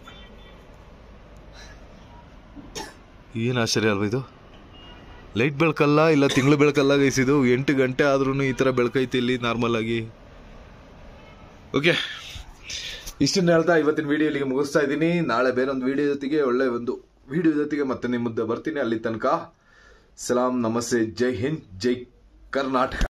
Speaker 1: ಏನು ಆಶ್ಚರ್ಯ ಅಲ್ವಾ ಇದು ಲೈಟ್ ಬೆಳಕಲ್ಲ ಇಲ್ಲ ತಿಂಗಳು ಬೆಳಕಲ್ಲ ಗೈಸ್ ಇದು ಎಂಟು ಗಂಟೆ ಆದ್ರೂ ಈ ಥರ ಬೆಳಕೈತಿ ಇಲ್ಲಿ ನಾರ್ಮಲ್ ಆಗಿ ಓಕೆ ಇಷ್ಟನ್ನ ಹೇಳ್ತಾ ಇವತ್ತಿನ ವಿಡಿಯೋ ಇಲ್ಲಿಗೆ ಮುಗಿಸ್ತಾ ಇದ್ದೀನಿ ನಾಳೆ ಬೇರೊಂದು ವಿಡಿಯೋ ಜೊತೆಗೆ ಒಳ್ಳೆ ಒಂದು ವಿಡಿಯೋ ಜೊತೆಗೆ ಮತ್ತೆ ನಿಮ್ಮ ಮುಂದೆ ಬರ್ತೀನಿ ಅಲ್ಲಿ ತನಕ ಸಲಾಂ ನಮಸ್ತೆ ಜೈ ಹಿಂದ್ ಜೈ ಕರ್ನಾಟಕ